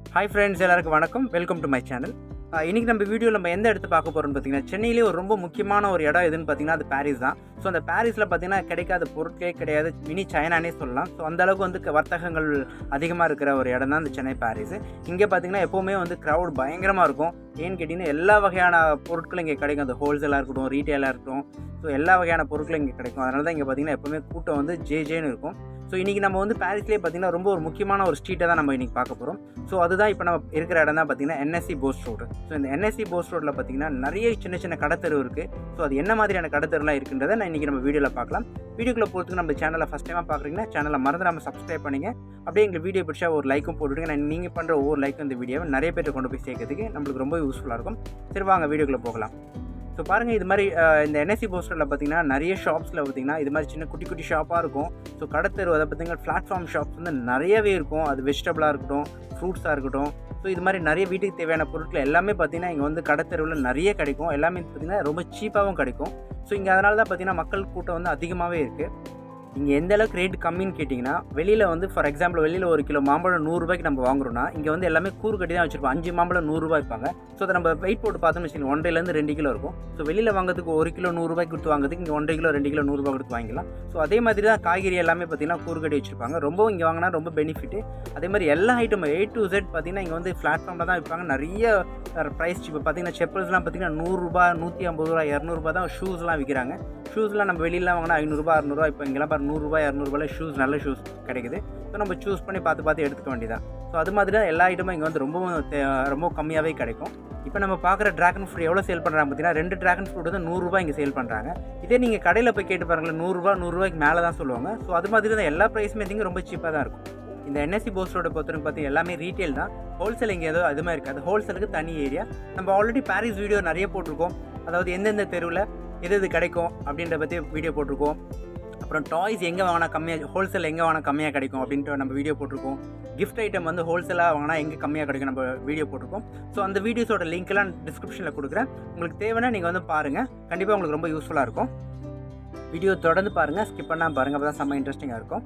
hi friends எல்லாருக்கும் வணக்கம் welcome to my channel இன்றைக்கி நம்ம வீடியோவில் நம்ம எந்த இடத்து பார்க்க போகிறோம்னு பார்த்தீங்கன்னா சென்னையிலே ஒரு ரொம்ப முக்கியமான ஒரு இடம் எதுன்னு பார்த்தீங்கன்னா அது பாரிஸ் தான் ஸோ அந்த பாரிஸில் பார்த்தீங்கன்னா கிடைக்காத பொருட்களே கிடையாது மினி சைனானே சொல்லலாம் ஸோ அந்த அளவுக்கு வந்து க- வர்த்தகங்கள் அதிகமாக இருக்கிற ஒரு இடம் தான் இந்த சென்னை பாரிஸ் இங்கே பார்த்தீங்கன்னா எப்போவுமே வந்து க்ரௌட் பயங்கரமாக இருக்கும் ஏன்னு கேட்டிங்கன்னா எல்லா வகையான பொருட்களும் இங்கே கிடைக்கும் அந்த ஹோல்சேலாக இருக்கட்டும் ரீட்டெயிலாக இருக்கட்டும் ஸோ எல்லா வகையான பொருட்களும் இங்கே கிடைக்கும் அதனால தான் இங்கே பார்த்தீங்கன்னா எப்போவுமே கூட்டம் வந்து ஜே ஜேன்னு இருக்கும் ஸோ இன்றைக்கி நம்ம வந்து பாரிஸ்லேயே பார்த்தீங்கன்னா ரொம்ப ஒரு முக்கியமான ஒரு ஸ்ட்ரீட்டை தான் நம்ம இன்றைக்கி பார்க்க போகிறோம் ஸோ அதுதான் இப்போ நம்ம இருக்கிற இடம் தான் பார்த்தீங்கன்னா என்எஸ்சி போஸ் ரோடு ஸோ இந்த என்எஸ்சி போஸ் ரோட்டில் பார்த்தீங்கன்னா நிறைய சின்ன சின்ன கடத்தெரு இருக்குது ஸோ அது என்ன மாதிரியான கடத்தெருலாம் இருக்குன்றதை நான் இன்றைக்கி நம்ம வீடியோவில் பார்க்கலாம் வீடியோக்குள்ளே போகிறதுக்கு நம்ம சேனலை ஃபஸ்ட் டைமாக பார்க்குறீங்கன்னா சேனலை மறந்து நம்ம சப்ஸ்கிரைப் பண்ணிங்க அப்படியே எங்கள் வீடியோ பிடிச்சா ஒரு லைக்கும் போட்டுவிடுங்க நான் நீங்கள் பண்ணுற ஒவ்வொரு லைக்கும் இந்த வீடியோவை நிறைய பேர்ட்ட கொண்டு போய் சேர்க்கறதுக்கு நம்மளுக்கு ரொம்ப யூஸ்ஃபுல்லாக இருக்கும் சரி வாங்க வீடியோக்குள்ளே போகலாம் ஸோ பாருங்கள் இது மாதிரி அஹ், இந்த என்எஸ்சி போஸ்டரில் பார்த்தீங்கன்னா நிறைய ஷாப்ஸில் பார்த்தீங்கன்னா இது மாதிரி சின்ன குட்டி குட்டி ஷாப்பாக இருக்கும் ஸோ கடத்தெரு அதை பார்த்தீங்கன்னா பிளாட்ஃபார்ம் ஷாப்ஸ் வந்து நிறையவே இருக்கும் அது வெஜிடபிளாக இருக்கட்டும் ஃப்ரூட்ஸாக இருக்கட்டும் ஸோ இது மாதிரி நிறைய வீட்டுக்கு தேவையான பொருட்கள் எல்லாமே பார்த்தீங்கன்னா இங்கே வந்து கடத்தெருவில் நிறைய கிடைக்கும் எல்லாமே பார்த்தீங்கன்னா ரொம்ப சீப்பாகவும் கிடைக்கும் ஸோ இங்கே அதனால தான் பார்த்தீங்கன்னா மக்கள் கூட்டம் வந்து அதிகமாகவே இருக்குது இங்கே எந்த அளவுக்கு ரேட் கம்மின்னு கேட்டிங்கன்னா வெளியில் வந்து ஃபார் எக்ஸாம்பிள் வெளியில் ஒரு கிலோ மாம்பழம் நூறுரூபாய்க்கு நம்ம வாங்குறோம்னா இங்கே வந்து எல்லாமே கூறு கட்டி தான் வச்சுருப்போம் அஞ்சு மாம்பழம் நூறுரூவா இருப்பாங்க ஸோ அதை நம்ம வெயிட் போட்டு பார்த்தோம்னு வச்சுக்கோங்க ஒன்றரைலேருந்து ரெண்டு கிலோ இருக்கும் ஸோ வெளியில் வாங்குறதுக்கு ஒரு கிலோ நூறுரூபாய்க்கு கொடுத்து வாங்குறதுக்கு இங்கே ஒன்றரை கிலோ ரெண்டு கிலோ நூறுரூபா கொடுத்து வாங்கிக்கலாம் ஸோ அதே மாதிரி தான் காய்கறி எல்லாமே பார்த்தீங்கன்னா கூறு கட்டி வச்சுருப்பாங்க ரொம்ப இங்கே வாங்கினா ரொம்ப பெனிஃபிட்டு அதே மாதிரி எல்லா ஐட்டம் ஏ டு Z பார்த்தீங்கன்னா இங்கே வந்து பிளாட்ஃபார்மில் தான் விற்பாங்க நிறைய ப்ரைஸ் இப்போ பார்த்தீங்கன்னா செப்பல்ஸ்லாம் பார்த்தீங்கன்னா நூறுரூபா நூற்றி ஐம்பது ரூபா இரநூறுபா தான் ஷூஸ்லாம் விற்கிறாங்க ஷூஸ்லாம் நம்ம வெளியிலாம் வாங்கினா ஐநூறுரூபா அறநூறுவா இப்போ இங்கெல்லாம் பாரு நூறுரூபா இரநூறுபால ஷூஸ் நல்ல ஷூஸ் கிடைக்குது ஸோ நம்ம சூஸ் பண்ணி பார்த்து பார்த்து எடுத்துக்க வேண்டியதான் ஸோ அது மாதிரி தான் எல்லா ஐட்டமும் இங்கே வந்து ரொம்ப தே- ரொம்ப கம்மியாகவே கிடைக்கும் இப்போ நம்ம பார்க்குற ட்ராகன் ஃப்ரூட் எவ்வளோ சேல் பண்ணுறாங்க பார்த்தீங்கன்னா ரெண்டு ட்ராகன் ஃப்ரூட் வந்து நூறுரூவா இங்கே சேல் பண்ணுறாங்க இதே நீங்கள் கடையில் போய் கேட்டு பாருங்களேன் நூறுரூவா நூறுரூவாய்க்கு மேலே தான் சொல்லுவாங்க ஸோ அது மாதிரி தான் எல்லா ப்ரைஸுமே திங்க ரொம்ப சீப்பாக தான் இருக்கும் இந்த என்எஸ்சி போஸ்டரோட பொறுத்தவரைக்கும் பார்த்தீங்கன்னா எல்லாமே ரீட்டெயில் தான் ஹோல்சேல் இங்கே ஏதோ அது மாதிரி இருக்காது ஹோல்சேலுக்கு தனி ஏரியா நம்ம ஆல்ரெடி பாரிஸ் வீடியோ நிறைய போட்டிருக்கோம் அதாவது எந்தெந்த தெருவில் எது எது கிடைக்கும் அப்படின்ற பற்றி வீடியோ போட்டிருக்கோம் அப்புறம் டாய்ஸ் எங்கே வாங்கினா கம்மியாக ஹோல்சேல் எங்கே வாங்கினா கம்மியாக கிடைக்கும் அப்படின்ட்டு நம்ம வீடியோ போட்டிருக்கோம் கிஃப்ட் ஐட்டம் வந்து ஹோல்சேலாக வாங்கினா எங்கே கம்மியாக கிடைக்கும் நம்ம வீடியோ போட்டிருக்கோம் ஸோ அந்த வீடியோஸோட லிங்க்லாம் டிஸ்கிரிப்ஷனில் கொடுக்குறேன் உங்களுக்கு தேவைன்னா நீங்கள் வந்து பாருங்கள் கண்டிப்பாக உங்களுக்கு ரொம்ப யூஸ்ஃபுல்லாக இருக்கும் வீடியோ தொடர்ந்து பாருங்கள் ஸ்கிப் பண்ணால் பாருங்கள் அப்போ தான் செம்ம இன்ட்ரெஸ்டிங்காக இருக்கும்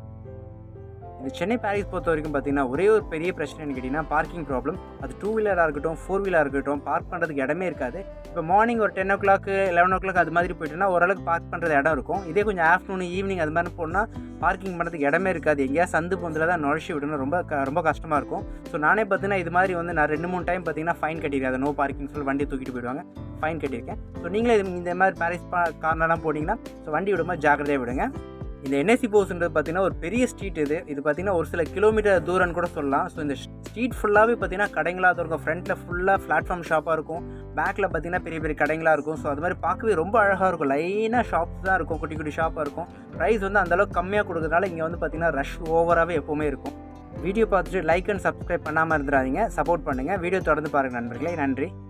இந்த சென்னை பாரிஸ் பொறுத்த வரைக்கும் பார்த்தீங்கன்னா ஒரே ஒரு பெரிய பிரச்சனைன்னு கேட்டிங்கன்னா பார்க்கிங் ப்ராப்ளம் அது டூ வீலராக இருக்கட்டும் ஃபோர் வீலராக இருக்கட்டும் பார்க் பண்ணுறதுக்கு இடமே இருக்காது இப்போ மார்னிங் ஒரு ten o'clock eleven o'clock அது மாதிரி போயிட்டுனா ஓரளவுக்கு பார்க் பண்ணுறது இடம் இருக்கும் இதே கொஞ்சம் ஆஃப்டர்நூன் ஈவினிங் அது மாதிரி போனால் பார்க்கிங் பண்ணுறதுக்கு இடமே இருக்காது எங்கேயா சந்து பொந்தில் தான் நுழைச்சி விடணும் ரொம்ப க- ரொம்ப கஷ்டமாக இருக்கும் ஸோ நானே பார்த்தீங்கன்னா இது மாதிரி வந்து நான் ரெண்டு மூணு டைம் பார்த்தீங்கன்னா ஃபைன் கட்டியிருக்கேன் அதை நோ பார்க்கிங் சொல்லி வண்டி தூக்கிட்டு போயிடுவாங்க ஃபைன் கட்டியிருக்கேன் ஸோ நீங்களே இது- இந்த மாதிரி பாரிஸ் பா கார்னர்லாம் போனீங்கன்னா ஸோ வண்டி விடும்போது ஜாக்கிரதையாக விடுங்க இந்த என்எஸ்சி போஸ்ன்றது பார்த்தீங்கன்னா ஒரு பெரிய ஸ்ட்ரீட் இது இது பார்த்தீங்கன்னா ஒரு சில கிலோமீட்டர் தூரம்னு கூட சொல்லலாம் ஸோ இந்த ஸ்ட்ரீட் ஃபுல்லாகவே பார்த்தீங்கன்னா கடைங்களாக தான் இருக்கும் ஃப்ரண்ட்டில் ஃபுல்லாக பிளாட்ஃபார்ம் ஷாப்பாக இருக்கும் பேக்கில் பார்த்தீங்கன்னா பெரிய பெரிய கடைங்களாக இருக்கும் ஸோ அது மாதிரி பார்க்கவே ரொம்ப அழகாக இருக்கும் லைனாக ஷாப்ஸ் தான் இருக்கும் குட்டி குட்டி ஷாப்பாக இருக்கும் ப்ரைஸ் வந்து அந்தளவுக்கு கம்மியாக கொடுக்கறதுனால இங்கே வந்து பார்த்தீங்கன்னா ரஷ் ஓவராகவே எப்போவுமே இருக்கும் வீடியோ பார்த்துட்டு லைக் அண்ட் சப்ஸ்கிரைப் பண்ணாமல் இருந்துடாதீங்க சப்போர்ட் பண்ணுங்கள் வீடியோ தொடர்ந்து பாருங்கள் நண்பர்களே நன்றி